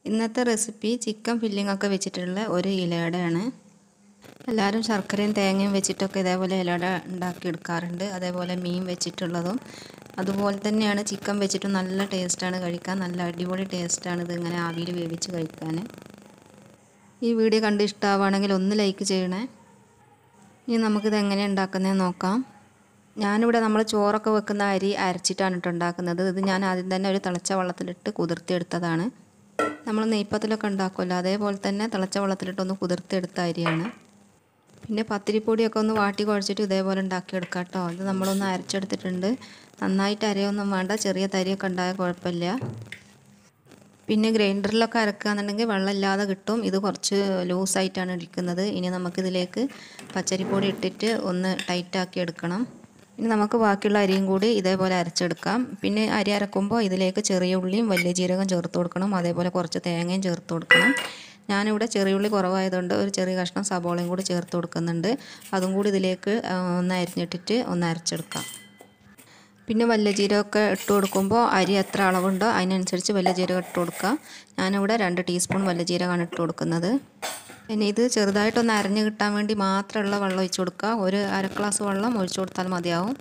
ഇന്നത്തെ recipe chicken filling ഒക്കെ വെച്ചിട്ടുള്ള ഒരു ഇലയുടെയാണ് എല്ലാവരും ശർക്കരയും തേങ്ങയും വെച്ചിട്ടൊക്കെ ഇതേപോലെ ഇലട ഉണ്ടാക്കി എടുക്കാറുണ്ട് അതേപോലെ മീൻ വെച്ചിട്ടുള്ളതും അതുപോലെ തന്നെയാണ് ചിക്കൻ വെച്ചിട്ടും നല്ല ടേസ്റ്റാണ് കഴിക്കാൻ നല്ല അടിപൊളി ടേസ്റ്റാണ് ഇത് ഇങ്ങനെ ആവിയിൽ വേവിച്ച് കഴിക്കാൻ ഈ വീഡിയോ കണ്ട് ഇഷ്ടമാവുകയാണെങ്കിൽ ഒന്ന് ലൈക്ക് ചെയ്യണേ ഇനി നമുക്കിത് എങ്ങനെ ഉണ്ടാക്കുന്നതെന്ന് നോക്കാം ഞാനിവിടെ നമ്മൾ ചോറൊക്കെ വെക്കുന്ന അരി അരച്ചിട്ടാണ് കേട്ടോ ഉണ്ടാക്കുന്നത് ഇത് ഞാൻ ആദ്യം തന്നെ ഒരു തിളച്ച വെള്ളത്തിലിട്ട് കുതിർത്തിയെടുത്തതാണ് നമ്മൾ നെയ്പ്പത്തിലൊക്കെ ഉണ്ടാക്കുമല്ലോ അതേപോലെ തന്നെ തിളച്ച വെള്ളത്തിലിട്ടൊന്ന് കുതിർത്തിയെടുത്ത അരിയാണ് പിന്നെ പത്തിരിപ്പൊടിയൊക്കെ ഒന്ന് വാട്ടി കുഴച്ചിട്ട് ഇതേപോലെ ഉണ്ടാക്കിയെടുക്കാം കേട്ടോ ഇത് നമ്മളൊന്ന് അരച്ചെടുത്തിട്ടുണ്ട് നന്നായിട്ട് അരയൊന്നും വേണ്ട ചെറിയ തരിയൊക്കെ ഉണ്ടായാൽ കുഴപ്പമില്ല പിന്നെ ഗ്രൈൻഡറിലൊക്കെ അരക്കുകയെന്നുണ്ടെങ്കിൽ വെള്ളമില്ലാതെ കിട്ടും ഇത് കുറച്ച് ലൂസായിട്ടാണ് ഇരിക്കുന്നത് ഇനി നമുക്കിതിലേക്ക് പച്ചരിപ്പൊടി ഇട്ടിട്ട് ഒന്ന് ടൈറ്റാക്കി എടുക്കണം ഇനി നമുക്ക് ബാക്കിയുള്ള അരിയും കൂടി ഇതേപോലെ അരച്ചെടുക്കാം പിന്നെ അരി അരക്കുമ്പോൾ ഇതിലേക്ക് ചെറിയ ഉള്ളിയും വലിയ ജീരകം ചേർത്ത് കൊടുക്കണം അതേപോലെ കുറച്ച് തേങ്ങയും ചേർത്ത് കൊടുക്കണം ഞാനിവിടെ ചെറിയ ഉള്ളി കുറവായതുകൊണ്ട് ഒരു ചെറിയ കഷ്ണം സബോളയും കൂടി ചേർത്ത് കൊടുക്കുന്നുണ്ട് അതും കൂടി ഇതിലേക്ക് ഒന്ന് അരിഞ്ഞിട്ടിട്ട് ഒന്ന് അരച്ചെടുക്കാം പിന്നെ വലിയ ജീരകമൊക്കെ ഇട്ട് കൊടുക്കുമ്പോൾ അരി എത്ര അളവുണ്ടോ അതിനനുസരിച്ച് വലിയ ജീരകം ഇട്ട് കൊടുക്കുക ഞാനിവിടെ രണ്ട് ടീസ്പൂൺ വലിയ ജീരകമാണ് ഇട്ട് കൊടുക്കുന്നത് പിന്നെ ഇത് ചെറുതായിട്ടൊന്ന് അരഞ്ഞ് കിട്ടാൻ വേണ്ടി മാത്രമുള്ള വെള്ളം ഒഴിച്ചു കൊടുക്കുക ഒരു അര ഗ്ലാസ് വെള്ളം ഒഴിച്ചു കൊടുത്താൽ മതിയാവും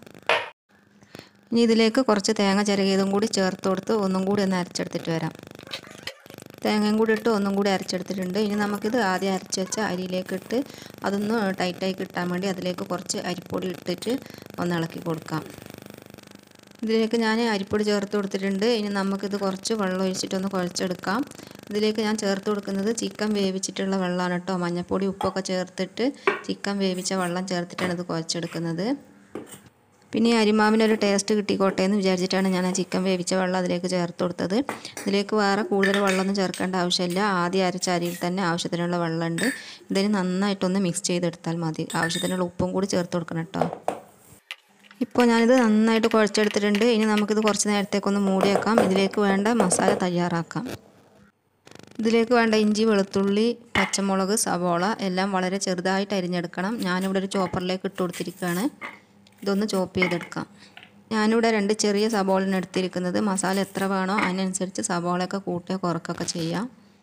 ഇനി ഇതിലേക്ക് കുറച്ച് തേങ്ങ ചിരകിയതും കൂടി ചേർത്ത് കൊടുത്ത് ഒന്നും കൂടി ഒന്ന് അരച്ചെടുത്തിട്ട് വരാം തേങ്ങയും കൂടി ഇട്ട് ഒന്നും കൂടി അരച്ചെടുത്തിട്ടുണ്ട് ഇനി നമുക്കിത് ആദ്യം അരച്ച് വെച്ച അരിയിലേക്ക് ഇട്ട് അതൊന്ന് ടൈറ്റായി കിട്ടാൻ വേണ്ടി അതിലേക്ക് കുറച്ച് അരിപ്പൊടി ഇട്ടിട്ട് ഒന്ന് ഇളക്കി കൊടുക്കാം ഇതിലേക്ക് ഞാൻ അരിപ്പൊടി ചേർത്ത് കൊടുത്തിട്ടുണ്ട് ഇനി നമുക്കിത് കുറച്ച് വെള്ളം ഒഴിച്ചിട്ടൊന്ന് കുഴച്ചെടുക്കാം ഇതിലേക്ക് ഞാൻ ചേർത്ത് കൊടുക്കുന്നത് ചിക്കൻ വേവിച്ചിട്ടുള്ള വെള്ളമാണ് കേട്ടോ മഞ്ഞൾപ്പൊടി ഉപ്പൊക്കെ ചേർത്തിട്ട് ചിക്കൻ വേവിച്ച വെള്ളം ചേർത്തിട്ടാണ് ഇത് കുഴച്ചെടുക്കുന്നത് പിന്നെ ഈ അരിമാവിനൊരു ടേസ്റ്റ് കിട്ടിക്കോട്ടെ എന്ന് വിചാരിച്ചിട്ടാണ് ഞാൻ ആ ചിക്കൻ വേവിച്ച വെള്ളം അതിലേക്ക് ചേർത്ത് കൊടുത്തത് ഇതിലേക്ക് വേറെ കൂടുതൽ വെള്ളമൊന്നും ചേർക്കേണ്ട ആവശ്യമില്ല ആദ്യം അരച്ച അരിയിൽ തന്നെ ആവശ്യത്തിനുള്ള വെള്ളമുണ്ട് ഇതിന് നന്നായിട്ടൊന്ന് മിക്സ് ചെയ്തെടുത്താൽ മതി ആവശ്യത്തിനുള്ള ഉപ്പും കൂടി ചേർത്ത് കൊടുക്കണം കേട്ടോ ഇപ്പോൾ ഞാനിത് നന്നായിട്ട് കുഴച്ചെടുത്തിട്ടുണ്ട് ഇനി നമുക്കിത് കുറച്ച് നേരത്തേക്കൊന്ന് മൂടി വെക്കാം ഇതിലേക്ക് വേണ്ട മസാല തയ്യാറാക്കാം ഇതിലേക്ക് വേണ്ട ഇഞ്ചി വെളുത്തുള്ളി പച്ചമുളക് സവോള എല്ലാം വളരെ ചെറുതായിട്ട് അരിഞ്ഞെടുക്കണം ഞാനിവിടെ ഒരു ചോപ്പറിലേക്ക് ഇട്ട് കൊടുത്തിരിക്കുകയാണ് ഇതൊന്ന് ചോപ്പ് ചെയ്തെടുക്കാം ഞാനിവിടെ രണ്ട് ചെറിയ സബോളയാണ് എടുത്തിരിക്കുന്നത് മസാല എത്ര വേണോ അതിനനുസരിച്ച് സബോളയൊക്കെ കൂട്ടുക കുറക്കൊക്കെ ചെയ്യാം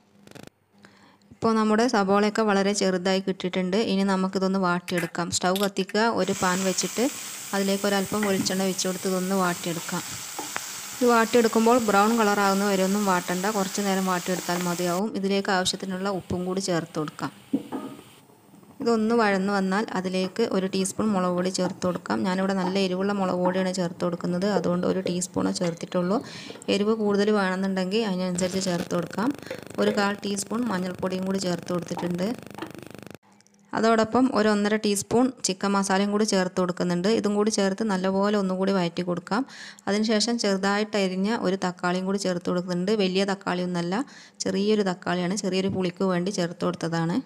ഇപ്പോൾ നമ്മുടെ സബോളയൊക്കെ വളരെ ചെറുതായി കിട്ടിയിട്ടുണ്ട് ഇനി നമുക്കിതൊന്ന് വാട്ടിയെടുക്കാം സ്റ്റൗ കത്തിക്കുക ഒരു പാൻ വെച്ചിട്ട് അതിലേക്ക് ഒരല്പം വെളിച്ചെണ്ണ വെച്ച് കൊടുത്ത് ഇതൊന്ന് വാട്ടിയെടുക്കാം ഇത് വാട്ടിയെടുക്കുമ്പോൾ ബ്രൗൺ കളർ ആകുന്ന വരെ ഒന്നും വാട്ടണ്ട കുറച്ച് നേരം വാട്ടിയെടുത്താൽ മതിയാവും ഇതിലേക്ക് ആവശ്യത്തിനുള്ള ഉപ്പും കൂടി ചേർത്ത് കൊടുക്കാം ഇതൊന്ന് വഴന്ന് വന്നാൽ അതിലേക്ക് ഒരു ടീസ്പൂൺ മുളക് പൊടി ചേർത്ത് കൊടുക്കാം ഞാനിവിടെ നല്ല എരിവുള്ള മുളക് പൊടിയാണ് ചേർത്ത് കൊടുക്കുന്നത് അതുകൊണ്ട് ഒരു ടീസ്പൂണേ ചേർത്തിട്ടുള്ളൂ എരിവ് കൂടുതൽ വേണമെന്നുണ്ടെങ്കിൽ അതിനനുസരിച്ച് ചേർത്ത് കൊടുക്കാം ഒരു കാൽ ടീസ്പൂൺ മഞ്ഞൾപ്പൊടിയും കൂടി ചേർത്ത് കൊടുത്തിട്ടുണ്ട് അതോടൊപ്പം ഒരു ഒന്നര ടീസ്പൂൺ ചിക്കൻ മസാലയും കൂടി ചേർത്ത് കൊടുക്കുന്നുണ്ട് ഇതും കൂടി ചേർത്ത് നല്ലപോലെ ഒന്നുകൂടി വഴറ്റി കൊടുക്കാം അതിനുശേഷം ചെറുതായിട്ട് അരിഞ്ഞ ഒരു തക്കാളിയും കൂടി ചേർത്ത് കൊടുക്കുന്നുണ്ട് വലിയ തക്കാളിയൊന്നല്ല ചെറിയൊരു തക്കാളിയാണ് ചെറിയൊരു പുളിക്ക് വേണ്ടി ചേർത്ത് കൊടുത്തതാണ്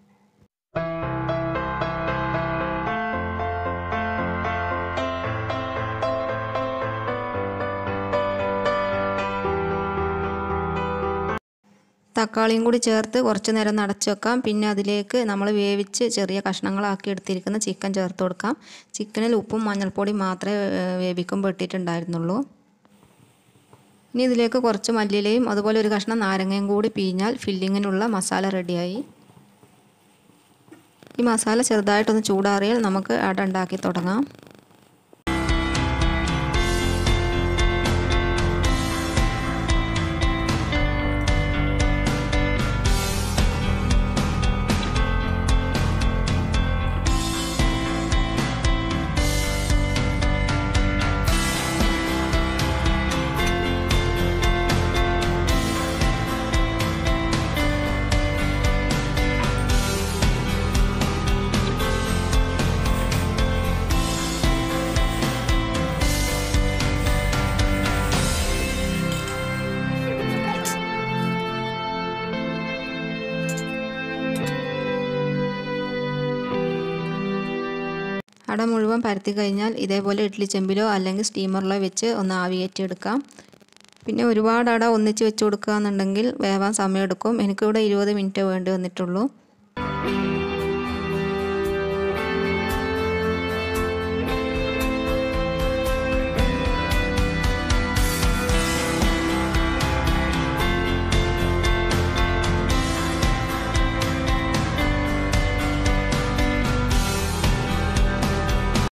തക്കാളിയും കൂടി ചേർത്ത് കുറച്ച് നേരം നടച്ചു വെക്കാം പിന്നെ അതിലേക്ക് നമ്മൾ വേവിച്ച് ചെറിയ കഷ്ണങ്ങളാക്കി എടുത്തിരിക്കുന്ന ചിക്കൻ ചേർത്ത് കൊടുക്കാം ചിക്കനിൽ ഉപ്പും മഞ്ഞൾപ്പൊടിയും മാത്രമേ വേവിക്കുമ്പോൾ ഇട്ടിട്ടുണ്ടായിരുന്നുള്ളൂ ഇനി ഇതിലേക്ക് കുറച്ച് മല്ലിയിലയും അതുപോലെ ഒരു കഷ്ണം നാരങ്ങയും കൂടി പിഴിഞ്ഞാൽ ഫില്ലിങ്ങിനുള്ള മസാല റെഡിയായി ഈ മസാല ചെറുതായിട്ടൊന്ന് ചൂടാറിയാൽ നമുക്ക് അട ഉണ്ടാക്കി തുടങ്ങാം അട മുഴുവൻ പരത്തി കഴിഞ്ഞാൽ ഇതേപോലെ ഇഡ്ഡലി ചെമ്പിലോ അല്ലെങ്കിൽ സ്റ്റീമറിലോ വെച്ച് ഒന്ന് ആവിയേറ്റിയെടുക്കാം പിന്നെ ഒരുപാട് അട ഒന്നിച്ച് വെച്ച് കൊടുക്കുക എന്നുണ്ടെങ്കിൽ വേവാൻ സമയമെടുക്കും എനിക്കിവിടെ ഇരുപത് മിനിറ്റ് വേണ്ടി വന്നിട്ടുള്ളൂ